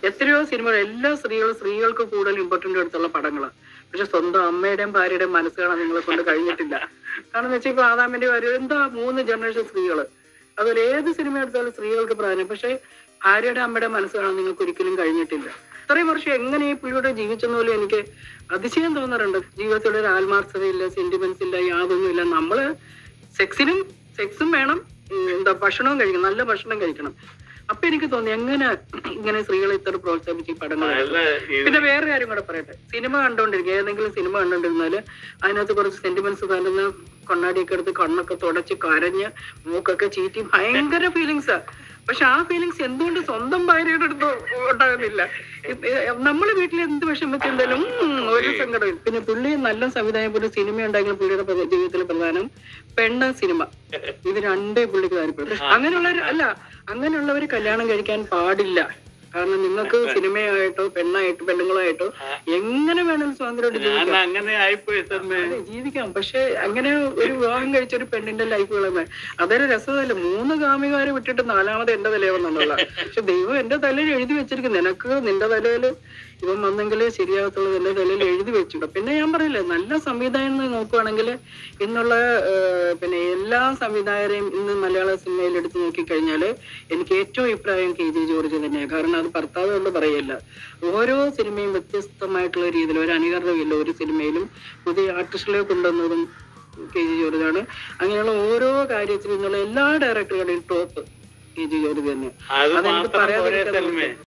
എത്രയോ സിനിമകൾ എല്ലാ സ്ത്രീകളും സ്ത്രീകൾക്ക് കൂടുതൽ ഇമ്പോർട്ടന്റ് എടുത്തുള്ള പടങ്ങളാണ് പക്ഷെ സ്വന്തം അമ്മയുടെയും ഭാര്യയുടെയും മനസ്സ് കാണാൻ നിങ്ങളെ കൊണ്ട് കഴിഞ്ഞിട്ടില്ല കാരണം എന്ന് വെച്ചാൽ ഇപ്പൊ ആദാമിന്റെ കാര്യം എന്താ മൂന്ന് ജനറേഷൻ സ്ത്രീകള് അതുപോലെ ഏത് സിനിമ എടുത്താലും സ്ത്രീകൾക്ക് പ്രാധാന്യം പക്ഷെ ഭാര്യയുടെ അമ്മയുടെ മനസ്സ് കാണാൻ നിങ്ങൾക്ക് ഒരിക്കലും കഴിഞ്ഞിട്ടില്ല ഇത്രയും വർഷം എങ്ങനെ ഈ പുള്ളിയോടെ ജീവിച്ചെന്ന് പോലും എനിക്ക് അതിശയം തോന്നാറുണ്ട് ജീവിതത്തിൽ ഒരു ആത്മാർത്ഥതയില്ല സെന്റിമെന്റ്സ് ഇല്ല യാതൊന്നും ഇല്ല നമ്മള് സെക്സിനും സെക്സും വേണം ഉം, എന്താ ഭക്ഷണവും കഴിക്കണം നല്ല ഭക്ഷണം കഴിക്കണം അപ്പൊ എനിക്ക് തോന്നി എങ്ങനെ ഇങ്ങനെ സ്ത്രീകളെ ഇത്ര പ്രോത്സാഹിപ്പിച്ച് ഈ പടങ്ങൾ അല്ല, ഇത് പിന്നെ വേറെ കാര്യം കൂടെ പറയട്ടെ സിനിമ കണ്ടോണ്ടിരിക്കുക ഏതെങ്കിലും സിനിമ കണ്ടോണ്ടിരുന്നാല് അതിനകത്ത് കുറച്ച് സെന്റിമെന്റ്സ് തരുന്ന കണ്ണാടിയൊക്കെ എടുത്ത് കണ്ണൊക്കെ തുടച്ച് കരഞ്ഞ് മൂക്കൊക്കെ ചീറ്റി ഭയങ്കര ഫീലിങ്സാ പക്ഷെ ആ ഫീലിങ്സ് എന്തുകൊണ്ട് സ്വന്തം ഭാര്യയുടെ അടുത്ത് ഉണ്ടാകുന്നില്ല നമ്മള് വീട്ടിൽ എന്ത് വിഷമിച്ചെന്തായാലും ഉം, ഒരു സങ്കടം പിന്നെ പുള്ളി നല്ല സംവിധാനം പോലെ സിനിമ ഉണ്ടായിരുന്ന പുള്ളിയുടെ പ്രധ- ജീവിതത്തിലെ പ്രധാനം പെണ്ണ് സിനിമ ഇത് രണ്ടേ പുള്ളിക്ക് താല്പര്യം അങ്ങനെയുള്ള അല്ല അങ്ങനെയുള്ളവര് കല്യാണം കഴിക്കാൻ പാടില്ല കാരണം നിങ്ങൾക്ക് സിനിമയായിട്ടോ പെണ്ണായിട്ടോ പെണ്ണുങ്ങളായിട്ടോ എങ്ങനെ വേണമെങ്കിലും സ്വാതന്ത്ര്യമായിട്ട് ഞാൻ ജീവിക്കാം അങ്ങനെ ആയിപ്പോയി തന്നെ അതെ, ജീവിക്കാം പക്ഷെ അങ്ങനെ ഒരു വിവാഹം കഴിച്ച ഒരു പെണ്ണിന്റെ ലൈഫ് കളയുന്നത് അതൊരു രസമല്ല മൂന്ന് കാമികാരെ വിട്ടിട്ട് നാലാമത് എന്റെ തലയാവുന്നുള്ള പക്ഷെ ദൈവം എന്റെ തലയിൽ എഴുതി വെച്ചിരിക്കുന്നു നിനക്ക് നിന്റെ തലയിൽ ഇവൻ വന്നെങ്കിലേ ശരിയാകത്തുള്ളത് എന്റെ തലയിൽ എഴുതി വെച്ചിട്ടുണ്ട് പിന്നെ ഞാൻ പറയില്ലേ നല്ല സംവിധായകൻ നോക്കുവാണെങ്കിൽ ഇന്നുള്ള ഏഹ്, പിന്നെ എല്ലാ സംവിധായകരെയും ഇന്ന് മലയാള സിനിമയിൽ എടുത്തു നോക്കിക്കഴിഞ്ഞാൽ എനിക്ക് ഏറ്റവും അഭിപ്രായം കെ ജെ ജോർജ് തന്നെയാണ് കാരണം അത് ഭർത്താവ് കൊണ്ട് പറയല്ല ഓരോ സിനിമയും വ്യത്യസ്തമായിട്ടുള്ള രീതിയിൽ ഒരു അനുകരണമില്ല ഒരു സിനിമയിലും പുതിയ ആർട്ടിസ്റ്റുകളെ കൊണ്ടുവന്നതും കെ ജി ജോർജാണ് അങ്ങനെയുള്ള ഓരോ കാര്യത്തിലും നിന്നുള്ള എല്ലാ ഡയറക്ടറുകളുടെയും ടോപ്പ് കെ ജി ജോർജ് തന്നെ അത് അതെനിക്ക് മാത്രം പോരെ പറയാതിരിക്കാൻ തൽമേ